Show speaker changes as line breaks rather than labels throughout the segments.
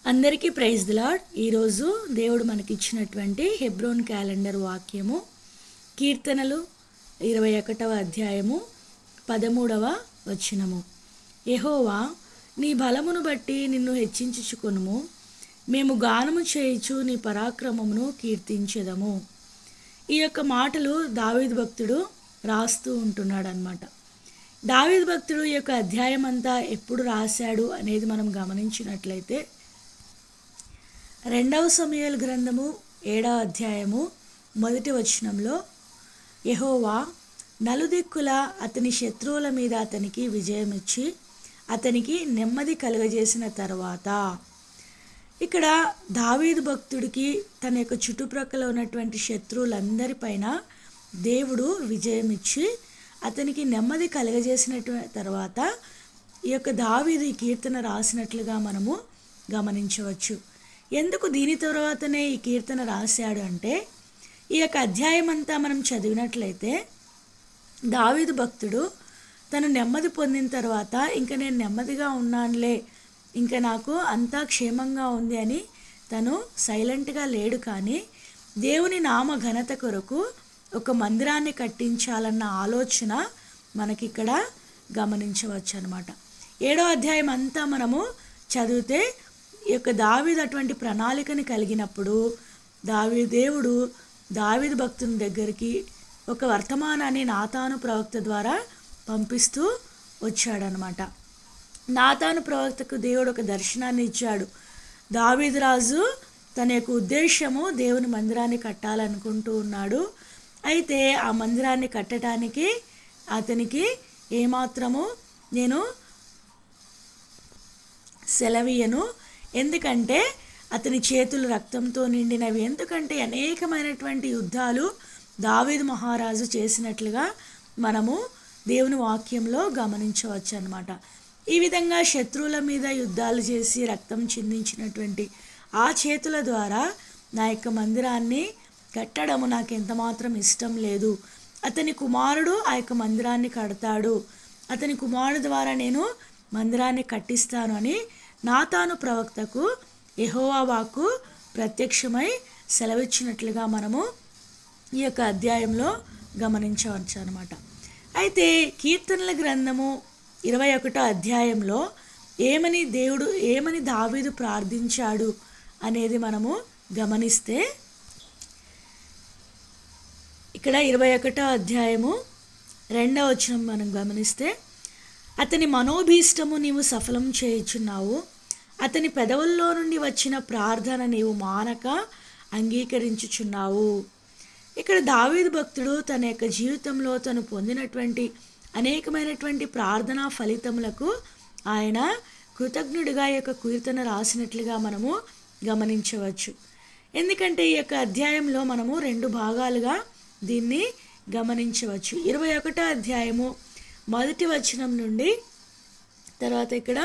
అందరికీ praise the lord ఈరోజు దేవుడు మనకిచ్చినటువంటి హెబ్రోన్ క్యాలెండర్ వాక్యము కీర్తనలు ఇరవై ఒకటవ అధ్యాయము పదమూడవ వచనము యెహోవా నీ బలమును బట్టి నిన్ను హెచ్చించుకొనుము మేము గానము చేయుచు నీ పరాక్రమమును కీర్తించెదము ఈ యొక్క మాటలు దావీద్ భక్తుడు రాస్తూ ఉంటున్నాడు అనమాట దావీద్ భక్తుడు ఈ యొక్క అధ్యాయం అంతా ఎప్పుడు రాశాడు అనేది మనం గమనించినట్లయితే రెండవ సమయాల గ్రంథము ఏడవ అధ్యాయము మొదటి వచనంలో యెహోవా నలుదిక్కుల అతని శత్రువుల మీద అతనికి విజయమిచ్చి అతనికి నెమ్మది కలుగజేసిన తర్వాత ఇక్కడ దావీదు భక్తుడికి తన యొక్క చుట్టుప్రక్కల ఉన్నటువంటి శత్రువులందరిపైన దేవుడు విజయం ఇచ్చి అతనికి నెమ్మది కలగజేసిన తర్వాత ఈ యొక్క దావీదు ఈ కీర్తన రాసినట్లుగా మనము గమనించవచ్చు ఎందుకు దీని తర్వాతనే ఈ కీర్తన రాశాడు అంటే ఈ యొక్క అధ్యాయం అంతా మనం చదివినట్లయితే దావీదు భక్తుడు తను నెమ్మది పొందిన తర్వాత ఇంకా నేను నెమ్మదిగా ఉన్నానులే ఇంకా నాకు అంతా క్షేమంగా ఉంది అని తను సైలెంట్గా లేడు కానీ దేవుని నామ ఘనత కొరకు ఒక మందిరాన్ని కట్టించాలన్న ఆలోచన మనకిక్కడ గమనించవచ్చు అనమాట ఏడో అధ్యాయం అంతా మనము చదివితే ఈ యొక్క దావీదు అటువంటి ప్రణాళికని కలిగినప్పుడు దావీ దేవుడు దావీదు భక్తుని దగ్గరికి ఒక వర్తమానాన్ని నాతాను ప్రవక్త ద్వారా పంపిస్తూ వచ్చాడనమాట నాతాను ప్రవక్తకు దేవుడు ఒక దర్శనాన్ని ఇచ్చాడు దావీదు రాజు తన యొక్క ఉద్దేశము దేవుని మందిరాన్ని కట్టాలనుకుంటూ ఉన్నాడు అయితే ఆ మందిరాన్ని కట్టడానికి అతనికి ఏమాత్రము నేను సెలవీయను ఎందుకంటే అతని చేతులు రక్తంతో నిండినవి ఎందుకంటే అనేకమైనటువంటి యుద్ధాలు దావీదు మహారాజు చేసినట్లుగా మనము దేవుని వాక్యంలో గమనించవచ్చు అనమాట ఈ విధంగా శత్రువుల మీద యుద్ధాలు చేసి రక్తం చిందించినటువంటి ఆ చేతుల ద్వారా నా యొక్క మందిరాన్ని కట్టడము నాకు ఎంతమాత్రం ఇష్టం లేదు అతని కుమారుడు ఆ యొక్క మందిరాన్ని కడతాడు అతని కుమారుడు ద్వారా నేను మందిరాన్ని కట్టిస్తాను అని నాతాను ప్రవక్తకు యెహోవా వాక్కు ప్రత్యక్షమై సెలవిచ్చినట్లుగా మనము ఈ యొక్క అధ్యాయంలో గమనించవచ్చు అనమాట అయితే కీర్తనల గ్రంథము ఇరవై ఒకటో అధ్యాయంలో ఏమని దేవుడు ఏమని దావీదు ప్రార్థించాడు అనేది మనము గమనిస్తే ఇక్కడ ఇరవై ఒకటో అధ్యాయము రెండవ వచనం మనం గమనిస్తే అతని మనోభీష్టము నీవు సఫలం చేయుచున్నావు అతని పెదవుల్లో నుండి వచ్చిన ప్రార్థన నీవు మానక అంగీకరించుచున్నావు ఇక్కడ దావీదు భక్తుడు తన యొక్క జీవితంలో తను పొందినటువంటి అనేకమైనటువంటి ప్రార్థనా ఫలితములకు ఆయన కృతజ్ఞుడిగా ఈ యొక్క కీర్తన రాసినట్లుగా మనము గమనించవచ్చు ఎందుకంటే ఈ యొక్క అధ్యాయంలో మనము రెండు భాగాలుగా దీన్ని గమనించవచ్చు ఇరవై ఒకటో అధ్యాయము మొదటి వచనం నుండి తర్వాత ఇక్కడ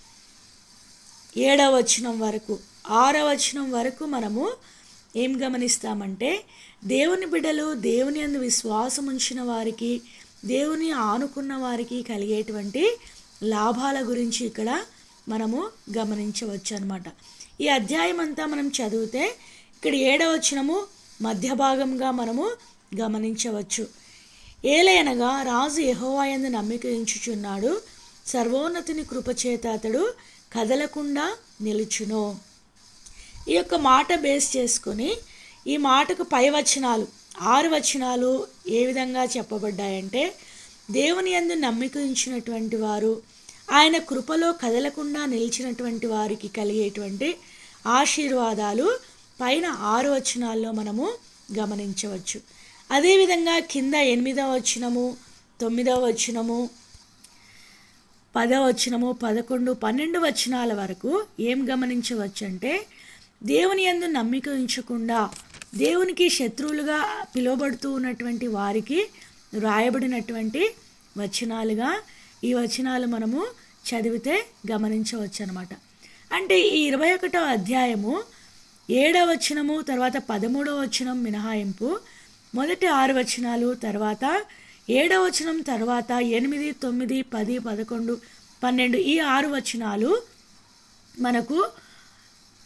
ఏడవ వచనం వరకు ఆరవ వచనం వరకు మనము ఏం గమనిస్తామంటే దేవుని బిడ్డలు దేవుని అందు విశ్వాసం ఉంచిన వారికి దేవుని ఆనుకున్న వారికి కలిగేటువంటి లాభాల గురించి ఇక్కడ మనము గమనించవచ్చు అనమాట ఈ అధ్యాయం అంతా మనం చదివితే ఇక్కడ ఏడవ వచనము మధ్య భాగంగా మనము గమనించవచ్చు ఏలయనగా రాజు యహోవాయందు నమ్మిక ఉంచుచున్నాడు సర్వోన్నతిని కృపచేత అతడు కదలకుండా నిలుచును ఈ యొక్క మాట బేస్ చేసుకొని ఈ మాటకు పై వచనాలు ఆరు వచనాలు ఏ విధంగా చెప్పబడ్డాయంటే దేవుని యందు నమ్మిక ఉంచినటువంటి వారు ఆయన కృపలో కదలకుండా నిలిచినటువంటి వారికి కలిగేటువంటి ఆశీర్వాదాలు పైన ఆరు వచనాల్లో మనము గమనించవచ్చు అదేవిధంగా కింద ఎనిమిదవ వచనము తొమ్మిదవ వచనము పదవ వచనము పదకొండు పన్నెండు వచనాల వరకు ఏం గమనించవచ్చు అంటే దేవుని యందు నమ్మిక ఉంచకుండా దేవునికి శత్రువులుగా పిలువబడుతూ ఉన్నటువంటి వారికి వ్రాయబడినటువంటి వచనాలుగా ఈ వచనాలు మనము చదివితే గమనించవచ్చు అనమాట అంటే ఈ ఇరవై ఒకటో అధ్యాయము ఏడవ వచనము తర్వాత పదమూడవ వచనం మినహాయింపు మొదటి ఆరు వచనాలు తర్వాత ఏడవ వచనం తర్వాత ఎనిమిది తొమ్మిది పది పదకొండు పన్నెండు ఈ ఆరు వచనాలు మనకు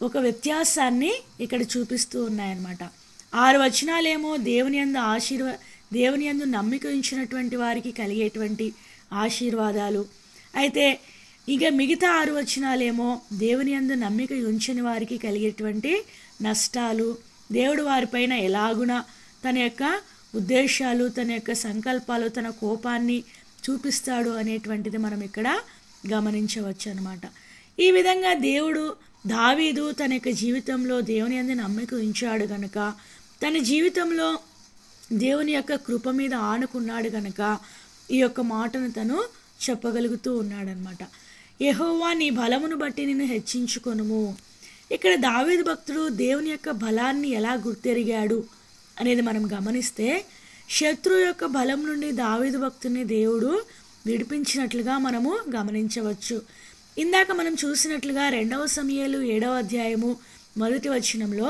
ఒక వ్యత్యాసాన్ని ఇక్కడ చూపిస్తూ ఉన్నాయన్నమాట ఆరు వచనాలేమో దేవుని యందు ఆశీర్వ దేవుని యందు నమ్మిక ఉంచినటువంటి వారికి కలిగేటువంటి ఆశీర్వాదాలు అయితే ఇక మిగతా ఆరు వచనాలేమో దేవుని యందు నమ్మిక ఉంచని వారికి కలిగేటువంటి నష్టాలు దేవుడు వారిపైన ఎలాగున తన యొక్క ఉద్దేశాలు తన యొక్క సంకల్పాలు తన కోపాన్ని చూపిస్తాడు అనేటువంటిది మనం ఇక్కడ గమనించవచ్చు అనమాట ఈ విధంగా దేవుడు దావీదు తన యొక్క జీవితంలో దేవుని అందు నమ్మిక ఉంచాడు కనుక తన జీవితంలో దేవుని యొక్క కృప మీద ఆనుకున్నాడు కనుక ఈ యొక్క మాటను తను చెప్పగలుగుతూ ఉన్నాడనమాట యెహోవా నీ బలమును బట్టి నిన్ను హెచ్చించుకొనుము ఇక్కడ దావీదు భక్తుడు దేవుని యొక్క బలాన్ని ఎలా గుర్తెరిగాడు అనేది మనం గమనిస్తే శత్రు యొక్క బలం నుండి దావీదు భక్తుని దేవుడు విడిపించినట్లుగా మనము గమనించవచ్చు ఇందాక మనం చూసినట్లుగా రెండవ సమయాలు ఏడవ అధ్యాయము మొదటి వచనంలో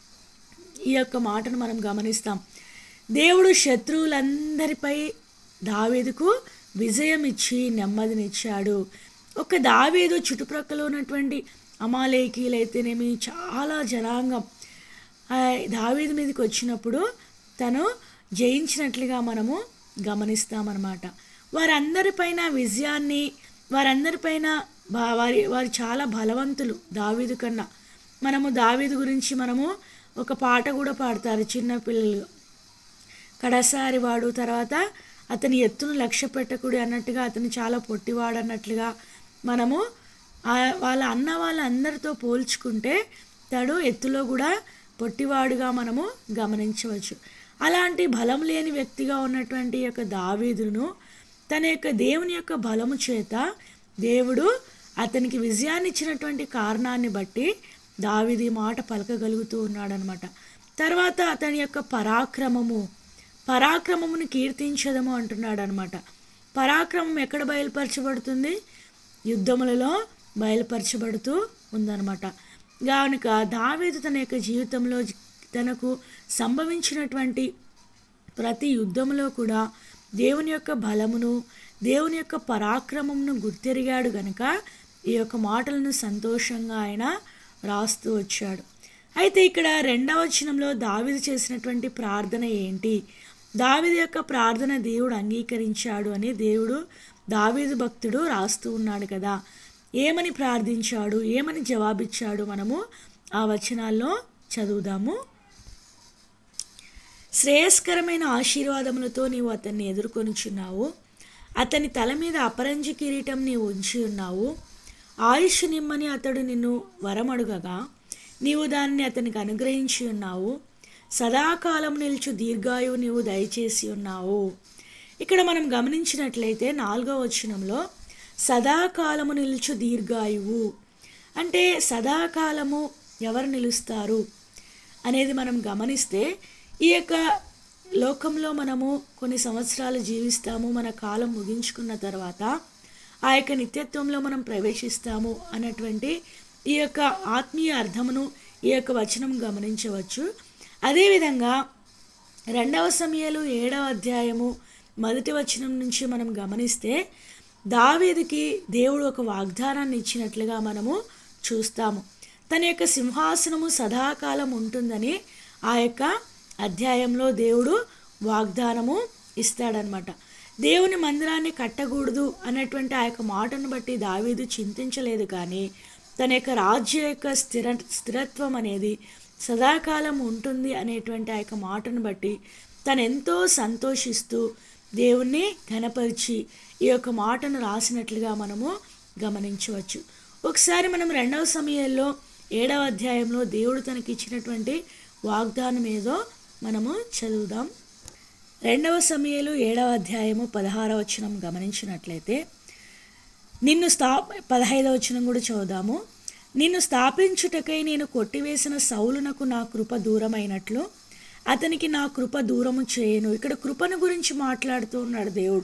ఈ యొక్క మాటను మనం గమనిస్తాం దేవుడు శత్రువులందరిపై దావీదుకు విజయం ఇచ్చి నెమ్మదినిచ్చాడు ఒక దావీదు చుట్టుప్రక్కల ఉన్నటువంటి అమాలేకీలైతేనేమి చాలా జనాంగం ఆ దావీదు మీదకి వచ్చినప్పుడు తను జయించినట్లుగా మనము గమనిస్తామన్నమాట వారందరిపైన విజయాన్ని వారందరిపైన బా- వారి వారు చాలా బలవంతులు దావీదు కన్నా మనము దావీదు గురించి మనము ఒక పాట కూడా పాడతారు చిన్న పిల్లలు కడసారి వాడు తర్వాత అతని ఎత్తును లక్ష్య పెట్టకుడి అన్నట్టుగా అతను చాలా పొట్టివాడు అన్నట్లుగా మనము ఆ- వాళ్ళ అన్న వాళ్ళందరితో పోల్చుకుంటే తడు ఎత్తులో కూడా పొట్టివాడుగా మనము గమనించవచ్చు అలాంటి బలం లేని వ్యక్తిగా ఉన్నటువంటి ఈ యొక్క దావీదును తన యొక్క దేవుని యొక్క బలము చేత దేవుడు అతనికి విజయాన్ని ఇచ్చినటువంటి కారణాన్ని బట్టి దావీది మాట పలకగలుగుతూ ఉన్నాడనమాట తర్వాత అతని యొక్క పరాక్రమము పరాక్రమమును కీర్తించదము అంటున్నాడు అనమాట పరాక్రమం ఎక్కడ బయలుపరచబడుతుంది యుద్ధములలో బయలుపరచబడుతూ ఉందన్నమాట కనుక దావీదు తన యొక్క జీవితంలో జ- తనకు సంభవించినటువంటి ప్రతి యుద్ధంలో కూడా దేవుని యొక్క బలమును దేవుని యొక్క పరాక్రమమును గుర్తెరిగాడు గనుక ఈ యొక్క మాటలను సంతోషంగా ఆయన రాస్తూ వచ్చాడు అయితే ఇక్కడ రెండవ వచనంలో దావీదు చేసినటువంటి ప్రార్థన ఏంటి దావీదు యొక్క ప్రార్థన దేవుడు అంగీకరించాడు అని దేవుడు దావీదు భక్తుడు రాస్తూ ఉన్నాడు కదా ఏమని ప్రార్థించాడు ఏమని జవాబిచ్చాడు మనము ఆ వచనాల్లో చదువుదాము శ్రేయస్కరమైన ఆశీర్వాదములతో నీవు అతన్ని ఎదుర్కొనుచున్నావు అతని తల మీద అపరంజి కిరీటం నీవు ఉంచి ఉన్నావు ఆయుష్ నిమ్మని అతడు నిన్ను వరమడుగగా నీవు దాన్ని అతనికి అనుగ్రహించి ఉన్నావు సదాకాలం నిల్చు దీర్ఘాయువు నీవు దయచేసి ఉన్నావు ఇక్కడ మనం గమనించినట్లయితే నాలుగో వచనంలో సదాకాలము నిల్చు దీర్ఘాయువు అంటే సదాకాలము ఎవరు నిలుస్తారు అనేది మనం గమనిస్తే ఈ యొక్క లోకంలో మనము కొన్ని సంవత్సరాలు జీవిస్తాము మన కాలం ముగించుకున్న తర్వాత ఆ యొక్క నిత్యత్వంలో మనం ప్రవేశిస్తాము అన్నటువంటి ఈ యొక్క ఆత్మీయ అర్థమును ఈ యొక్క వచనం గమనించవచ్చు అదేవిధంగా రెండవ సమయాలు ఏడవ అధ్యాయము మొదటి వచనం నుంచి మనం గమనిస్తే దావీదుకి దేవుడు ఒక వాగ్దానాన్ని ఇచ్చినట్లుగా మనము చూస్తాము తన యొక్క సింహాసనము సదాకాలం ఉంటుందని ఆ యొక్క అధ్యాయంలో దేవుడు వాగ్దానము ఇస్తాడనమాట దేవుని మందిరాన్ని కట్టకూడదు అన్నటువంటి ఆ యొక్క మాటను బట్టి దావీదు చింతించలేదు కానీ తన యొక్క రాజ్య యొక్క స్థిర స్థిరత్వం అనేది సదాకాలం ఉంటుంది అనేటువంటి ఆ యొక్క మాటను బట్టి తను ఎంతో సంతోషిస్తూ దేవుణ్ణి ఘనపరిచి ఈ యొక్క మాటను రాసినట్లుగా మనము గమనించవచ్చు ఒకసారి మనం రెండవ సమయంలో ఏడవ అధ్యాయంలో దేవుడు తనకి ఇచ్చినటువంటి వాగ్దానం ఏదో మనము చదువుదాం రెండవ సమయాలు ఏడవ అధ్యాయము పదహారవ వచనం గమనించినట్లయితే నిన్ను స్థా పదహైదవ వచనం కూడా చదువుదాము నిన్ను స్థాపించుటకై నేను కొట్టివేసిన సౌలునకు నా కృప దూరమైనట్లు అతనికి నా కృప దూరము చేయను ఇక్కడ కృపను గురించి మాట్లాడుతూ ఉన్నాడు దేవుడు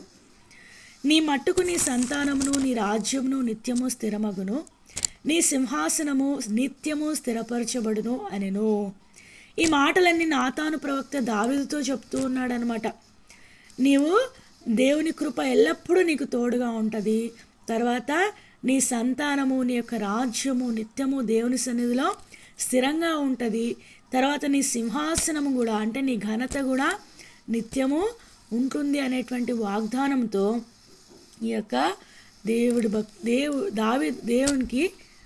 నీ మట్టుకు నీ సంతానమును నీ రాజ్యమును నిత్యము స్థిరమగును నీ సింహాసనము నిత్యము స్థిరపరచబడును అనెను ఈ మాటలన్నీ నాతాను ప్రవక్త దావీదుతో చెప్తూ ఉన్నాడనమాట నీవు దేవుని కృప ఎల్లప్పుడూ నీకు తోడుగా ఉంటుంది తర్వాత నీ సంతానము నీ యొక్క రాజ్యము నిత్యము దేవుని సన్నిధిలో స్థిరంగా ఉంటుంది తర్వాత నీ సింహాసనము కూడా అంటే నీ ఘనత కూడా నిత్యము ఉంటుంది అనేటువంటి వాగ్దానంతో ఈ యొక్క దేవుడి భక్ దేవు దావి దేవునికి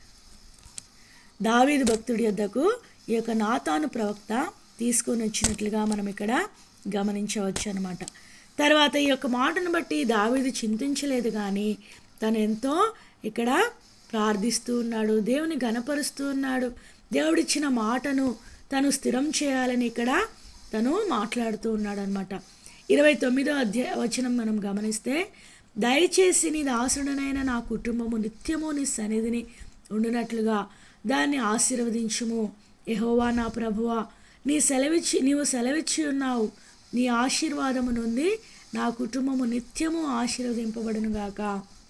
దావీదు భక్తుడి యొద్దకు ఈ యొక్క నాతాను ప్రవక్త తీసుకొని వచ్చినట్లుగా మనం ఇక్కడ గమనించవచ్చు అనమాట తర్వాత ఈ యొక్క మాటను బట్టి దావీదు చింతించలేదు కానీ తను ఎంతో ఇక్కడ ప్రార్థిస్తూ ఉన్నాడు దేవుని గనపరుస్తూ ఉన్నాడు దేవుడిచ్చిన మాటను తను స్థిరం చేయాలని ఇక్కడ తను మాట్లాడుతూ ఉన్నాడు అనమాట ఇరవై తొమ్మిదో అధ్యాయ వచనం మనం గమనిస్తే దయచేసి నీ దాసుడనైన నా కుటుంబము నిత్యము నీ సన్నిధిని ఉండునట్లుగా దాన్ని ఆశీర్వదించుము యెహోవా నా ప్రభువా నీ సెలవిచ్చి నీవు సెలవిచ్చి ఉన్నావు నీ ఆశీర్వాదము నుండి నా కుటుంబము నిత్యము ఆశీర్వదింపబడును గాక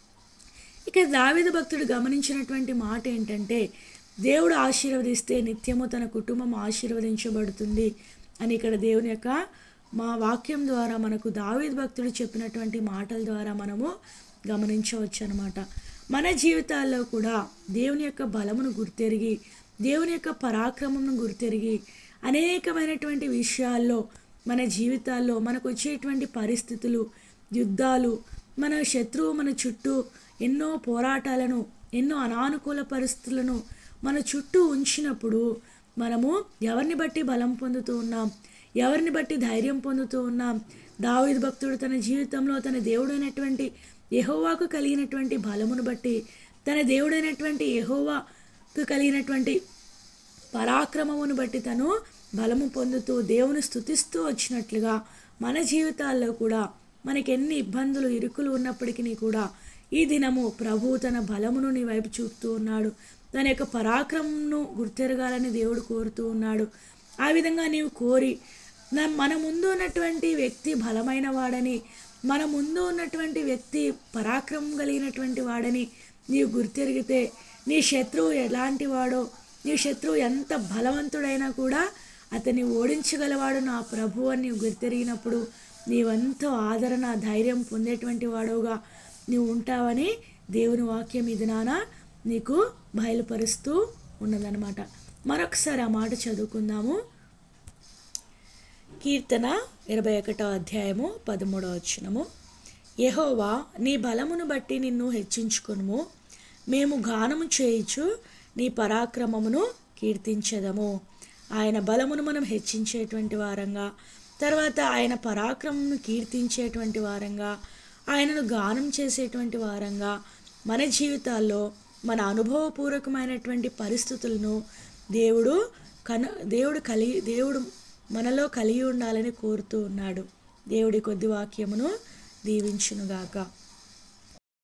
ఇక దావిద భక్తుడు గమనించినటువంటి మాట ఏంటంటే దేవుడు ఆశీర్వదిస్తే నిత్యము తన కుటుంబం ఆశీర్వదించబడుతుంది అని ఇక్కడ దేవుని యొక్క మా వాక్యం ద్వారా మనకు దావీద్ భక్తుడు చెప్పినటువంటి మాటల ద్వారా మనము గమనించవచ్చు అనమాట మన జీవితాల్లో కూడా దేవుని యొక్క బలమును గుర్తెరిగి దేవుని యొక్క పరాక్రమమును గుర్తెరిగి అనేకమైనటువంటి విషయాల్లో మన జీవితాల్లో మనకు వచ్చేటువంటి పరిస్థితులు యుద్ధాలు మన శత్రువు మన చుట్టూ ఎన్నో పోరాటాలను ఎన్నో అనానుకూల పరిస్థితులను మన చుట్టూ ఉంచినప్పుడు మనము ఎవరిని బట్టి బలం పొందుతూ ఉన్నాం ఎవరిని బట్టి ధైర్యం పొందుతూ ఉన్నాం దావీదు భక్తుడు తన జీవితంలో తన దేవుడైనటువంటి యెహోవాకు కలిగినటువంటి బలమును బట్టి తన దేవుడైనటువంటి యెహోవాకు కలిగినటువంటి పరాక్రమమును బట్టి తను బలము పొందుతూ దేవుని స్తుతిస్తూ వచ్చినట్లుగా మన జీవితాల్లో కూడా మనకి ఎన్ని ఇబ్బందులు ఇరుకులు ఉన్నప్పటికీ కూడా ఈ దినము ప్రభు తన బలమును నీ వైపు చూపుతూ ఉన్నాడు తన యొక్క పరాక్రమంను గుర్తెరగాలని దేవుడు కోరుతూ ఉన్నాడు ఆ విధంగా నీవు కోరి నా- మన ముందు ఉన్నటువంటి వ్యక్తి బలమైన వాడని మన ముందు ఉన్నటువంటి వ్యక్తి పరాక్రమం కలిగినటువంటి వాడని నీవు గుర్తెరిగితే నీ శత్రువు ఎలాంటి వాడో నీ శత్రువు ఎంత బలవంతుడైనా కూడా అతన్ని ఓడించగలవాడు నా ప్రభు అని నీవు గుర్తెరిగినప్పుడు నీవెంతో ఆదరణ ధైర్యం పొందేటువంటి వాడుగా నీవు ఉంటావని దేవుని వాక్యం ఇది నాన్న నీకు బయలుపరుస్తూ ఉన్నదనమాట మరొకసారి ఆ మాట చదువుకుందాము కీర్తన ఇరవై ఒకటో అధ్యాయము పదమూడవ వచనము యెహోవా నీ బలమును బట్టి నిన్ను హెచ్చించుకొనుము మేము గానము చేయుచు నీ పరాక్రమమును కీర్తించదము ఆయన బలమును మనం హెచ్చించేటువంటి వారంగా తర్వాత ఆయన పరాక్రమమును కీర్తించేటువంటి వారంగా ఆయనను గానం చేసేటువంటి వారంగా మన జీవితాల్లో మన అనుభవపూర్వకమైనటువంటి పరిస్థితులను దేవుడు కన దేవుడు కలిగి దేవుడు మనలో కలిగి ఉండాలని కోరుతూ ఉన్నాడు దేవుడి కొద్ది వాక్యమును దీవించునుగాక